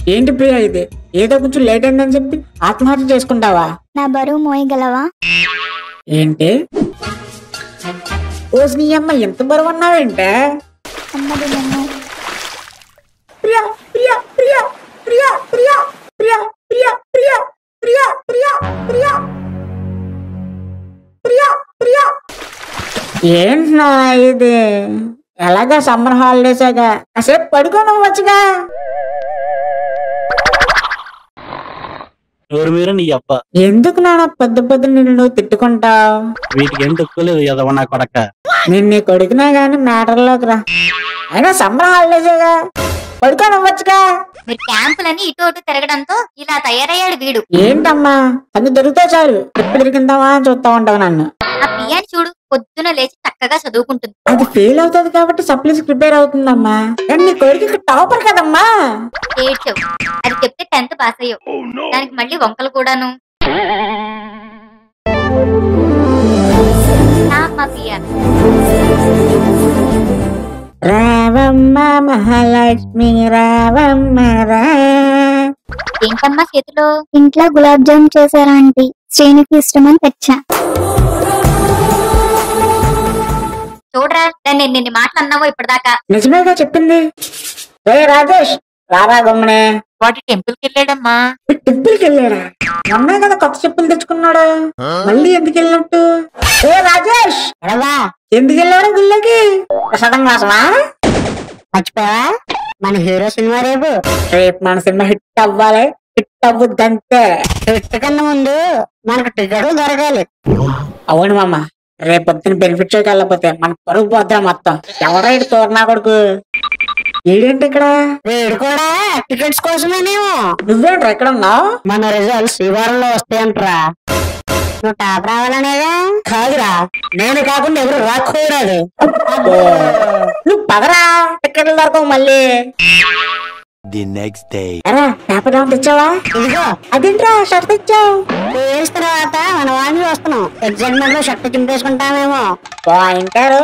ఏంటి ప్రియా ఇది ఏదో కొంచెం లేట్ అయిందని చెప్పి ఆత్మహత్య చేసుకుంటావా నా బరువు మోయగలవా ఏంటి ఓసి నీ అమ్మ ఎంత బరువు ఉన్నావేంటే అమ్మది నన్ను ప్రియా ప్రియా ప్రియా ప్రియా ప్రియా ప్రియా ప్రియా ప్రియా ప్రియా ప్రియా ప్రియా ప్రియా ప్రియా ఏంటన్నా ఇది ఎలాగా సమ్మర్ హాలిడేసాగా కాసేపు పడుకోనవ్వచ్చుగా ఎవరు మీరు నీ అబ్బ ఎందుకు నాన్న పొద్దు పొద్దు నిన్ను నువ్వు తిట్టుకుంటావు వీటికి ఏం తక్కువలేదు ఎదవ నా కొడక నేను నీ కొడుకునే గాని మ్యాటర్లోకి రా అయినా సమ్మర్ హాలిడేసేగా పడుకోనవ్వచ్చుగా మీరు క్యాంపులని ఇటు అటు తిరగడంతో ఇలా తయారయ్యాడు వీడు ఏంటమ్మా అది దొరికితే చాలు ఎప్పుడు దొరికిందామా అని చూస్తా ఉంటావు నన్ను ఆ పియాని చూడు పొద్దున లేచి చక్కగా చదువుకుంటుంది అది ఫెయిల్ అవుతుంది కాబట్టి సప్లీస్ ప్రిపేర్ అవుతుందమ్మా కానీ నీ కొడుకు టాపర్ కదమ్మా ఏడ్చావు అది చెప్తే టెన్త్ పాస్ అయ్యావు దానికి మళ్ళీ వంకలు కూడాను నా మా పియా రావమ్మ మహాలక్ష్మి రావమ్మ రా ఏంటమ్మా చేతిలో ఇంట్లో గులాబ్ జామ్ చేశారా ఆంటీ శ్రేణికి ఇష్టమని తెచ్చా చూడరా దాన్ని నిన్ను మాటలు అన్నావో ఇప్పటిదాకా నిజమేగా చెప్పింది రే రాజేష్ రారా గమ్మునే వాటి టెంపుల్ కి వెళ్ళాడమ్మా టెంపుల్కి వెళ్ళారా మొన్నే కదా కొత్త చెప్పులు తెచ్చుకున్నాడు మళ్ళీ ఎందుకు వెళ్ళినట్టు ఏ రాజేష్ ఎడవా ఎందుకు వెళ్ళాడు గుళ్ళకి ప్రసాదం కోసమా మర్చిపోయావా మన హీరో సినిమా రేపు రేపు మన సినిమా హిట్ అవ్వాలి హిట్ అవ్వద్దంతే హిట్ కన్నా ముందు మనకు టికెట్ దొరకాలి అవును మామ రేపు పొద్దున బెనిఫిట్ షోకి వెళ్ళకపోతే మన పరుగు పోద్దా మొత్తం ఎవరైతే తోరనా కొడుకు ఏడేంటి ఇక్కడ వీడు కూడా టికెట్స్ కోసమేనేమో నువ్వేంట్రా ఎక్కడ ఉన్నావు మన రిజల్ట్స్ ఈ వారంలో వస్తాయంట్రా నువ్వు టాప్ రావాలనేగా కాదురా నేను కాకుండా ఎవరు రాకూడదు అబ్బో. నువ్వు పదరా టికెట్లు దొరకవు మళ్ళీ The next day. అరా పేపర్ డౌన్ తెచ్చావా ఇదిగో అదేంట్రా షర్ట్ తెచ్చావు వేసిన తర్వాత మన వాడిని వస్తున్నాం ఎగ్జామ్ లో షర్ట్ చింపేసుకుంటామేమో పాయింటారు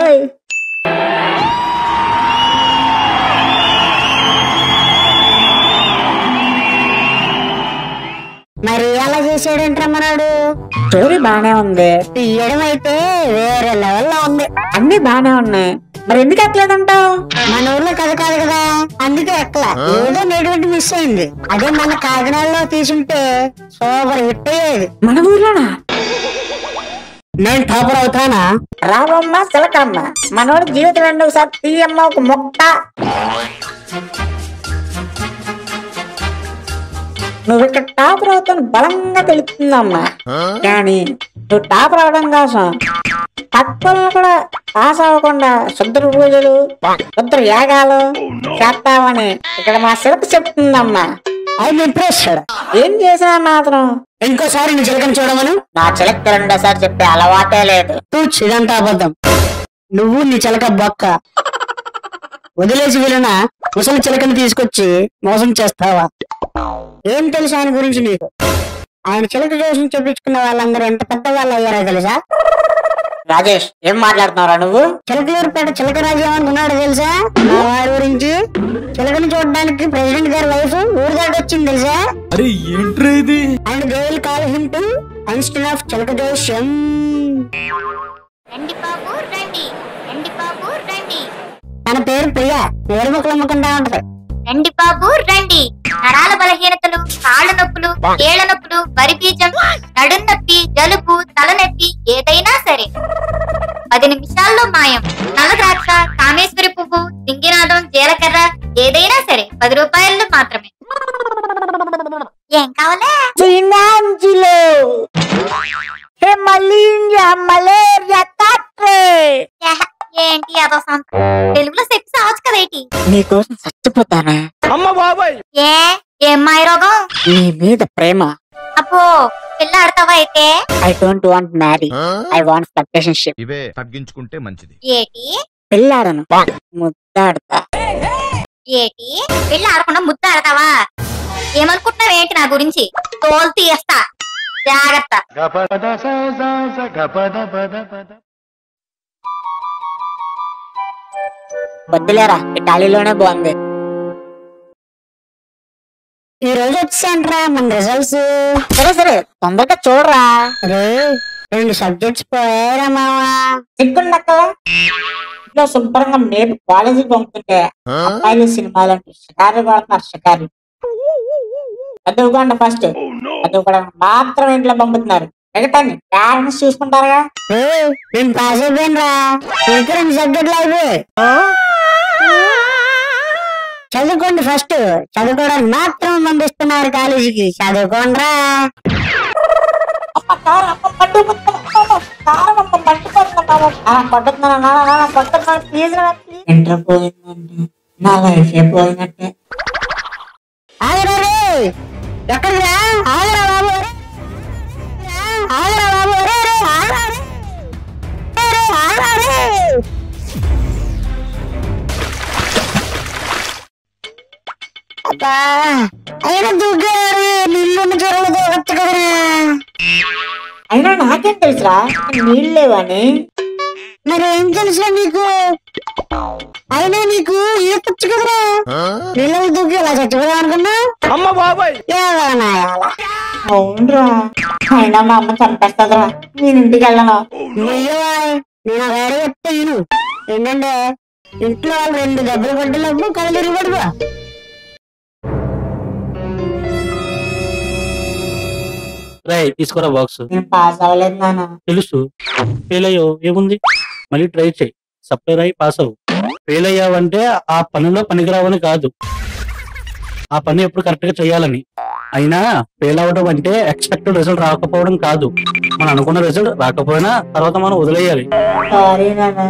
మరి అలా చేసాడంట్రా మనడు స్టోరీ బానే ఉంది తీయడం అయితే వేరే లెవెల్లో ఉంది అన్ని బానే ఉన్నాయి మరి ఎందుకు ఎక్కలేదంటావు మన ఊర్లో కథ కాదు కదా అందుకే ఎక్కల ఏదో నేటువంటి మిస్ అయింది అదే మన కాకినాడలో తీసుంటే సూపర్ హిట్ అయ్యేది మన ఊర్లోనా నేను టాపర్ అవుతానా రావమ్మ సిలకమ్మ మనోడి జీవితం రెండు ఒకసారి తీయమ్మ ఒక మొక్క నువ్వు ఇక్కడ టాపర్ అవుతాను బలంగా తెలుస్తుందమ్మా కానీ నువ్వు టాపర్ అవడం కోసం తక్కువలను కూడా పాస్ అవ్వకుండా శుద్ధ పూజలు శుద్ధ యాగాలు చేస్తావని ఇక్కడ మా శిల్ప చెప్తుందమ్మా అది ఇంప్రెస్డ్ ఏం చేసినా మాత్రం ఇంకోసారి నీ చిలకని చూడమను నా చిలక రెండోసారి చెప్పే అలవాటే లేదు ఇదంతా అబద్ధం నువ్వు నీ చిలక బొక్క వదిలేసి వెళ్ళిన ముసలి చిలకని తీసుకొచ్చి మోసం చేస్తావా ఏం తెలుసు ఆయన గురించి నీకు ఆయన చిలక కోసం చెప్పించుకున్న వాళ్ళందరూ ఎంత పెద్ద వాళ్ళు అయ్యారో తెలుసా రాజేష్ ఏం మాట్లాడుతున్నారా నువ్వు చిలకలూరుపేట చిలకరాజు ఏమనుకున్నాడు తెలుసా మా వాడి గురించి చిలకని చూడడానికి ప్రెసిడెంట్ గారి వైఫ్ ఊరు దాటి వచ్చింది తెలుసా అరే ఏంట్రా ఇది and they will call him to instead of చిలక జోష్యం రండి బాబు రండి రండి బాబు రండి తన పేరు ప్రియ పేరు ముక్కలు అమ్ముకుంటా ఉంటది రండి బాబు రండి నరాల బలహీనతలు కాళ్ళ నొప్పులు కీళ్ళ నొప్పులు వరి బీజం నడుం నొప్పి జలుబు తలనొప్పి ఏదైనా సరే పది నిమిషాల్లో మాయం నల్ల ద్రాక్ష కామేశ్వరి పువ్వు సింగినాదం జీలకర్ర ఏదైనా సరే పది రూపాయలు మాత్రమే ఏం కావాలా ఫినాన్సులు హెమలీనియా మలేరియా కాట్రే ఏహ, ఏంటి అదో సంత తెలుగులో చెప్పి సావచ్చు కదేటి నీకోసం చచ్చిపోతానా ఏ ఏం మాయ రోగం నీ మీద ప్రేమ అబ్బో పిల్ల ఆడతావా అయితే I don't want marry I want fluctuationship ఇవే తగ్గించుకుంటే మంచిది ఏటి పెళ్ళాడను ముద్దాడతా ఏటి పెళ్లి ఆడకుండా ముద్ద ఆడతావా ఏమనుకుంటున్నావు ఏంటి నా గురించి తోలు తీస్తా జాగ్రత్త వద్దులేరా ఇటాలీలోనే బాగుంది ఈ రోజు వచ్చేసంట్రా మన రిజల్ట్స్ సరే సరే తొందరగా చూడరా రే రెండు సబ్జెక్ట్స్ పోయారా మావా సిగ్గుండక్కలా ఇంట్లో శుభ్రంగా మేపు కాలేజీకి పంపుతుంటే అబ్బాయిలు సినిమాలు అంటే షికారు కొడుతున్నారు షికారు చదువుకోండి ఫస్ట్ చదువుకోవడానికి మాత్రం ఇంట్లో పంపుతున్నారు మిగతాన్ని పేరెంట్స్ చూసుకుంటారుగా నేను పాస్ అయిపోయినరా ఇంకా రెండు సబ్జెక్టులు అయిపోయి చదువుకోండి ఫస్ట్ చదువుకోవడానికి మాత్రం పంపిస్తున్నారు కాలేజీకి చదువుకోండి రా ఇంటర్ పోయిందండి నా లైఫ్ పోయినట్టే ఆగరా రే ఎక్కడిరా ఆగరా బాబు రే. ఆగరా బాబు రే రే ఆగరా రే. రే, రే, ఆగరా రే. అబ్బా అయినా దుగ్గారు నీళ్ళు చెరువులు దూకొచ్చు కదరా అయినా నాకేం తెలుసురా నీళ్ళు లేవని మరి ఏం తెలుసురా నీకు అయినా నీకు ఈతొచ్చు కదరా నీళ్ళు దూకి ఇలా చచ్చిపోదాం అనుకున్నా అమ్మ బాబాయ్ అవునరా అయినా మా అమ్మ చంపేస్తుందిరా నేను ఇంటికి వెళ్ళను నేను వేరే చెప్తే విను ఏంటంటే ఇంట్లో వాళ్ళు రెండు దెబ్బలు పడ్డలప్పుడు కళ్ళు తిరిగి పడిపో రే తీసుకురా బాక్స్ నేను పాస్ అవ్వలేదు నాన్న తెలుసు ఫెయిల్ అయ్యో ఏముంది మళ్ళీ ట్రై చేయి సప్లై అయి పాస్ అవ్వు ఫెయిల్ అయ్యావంటే ఆ పనిలో పనికిరావని కాదు ఆ పని ఎప్పుడు కరెక్ట్ గా చేయాలని అయినా ఫెయిల్ అవ్వడం అంటే ఎక్స్పెక్టెడ్ రిజల్ట్ రాకపోవడం కాదు మనం అనుకున్న రిజల్ట్ రాకపోయినా తర్వాత మనం వదిలేయాలి సారీ నాన్న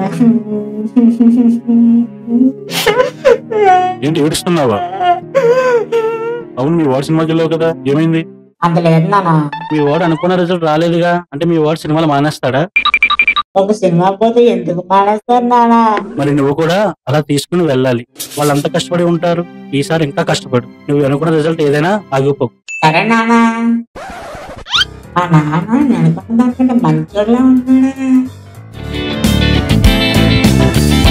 ఏంటి ఏడుస్తున్నావా అవును మీ వాడు సినిమాకి వెళ్ళావు కదా ఏమైంది అంత లేదు నాన్న మీ వాడు అనుకున్న రిజల్ట్ రాలేదుగా అంటే మీ వాడు సినిమాలు మానేస్తాడా ఒక సినిమా పోతే ఎందుకు మానేస్తారు నాన్న మరి నువ్వు కూడా అలా తీసుకుని వెళ్ళాలి వాళ్ళంతా కష్టపడి ఉంటారు ఈసారి ఇంకా కష్టపడు నువ్వు అనుకున్న రిజల్ట్ ఏదైనా ఆగిపో సరే నాన్న మా నాన్న నేను అనుకున్న దానికంటే మంచోళ్ళ ఉన్నాడా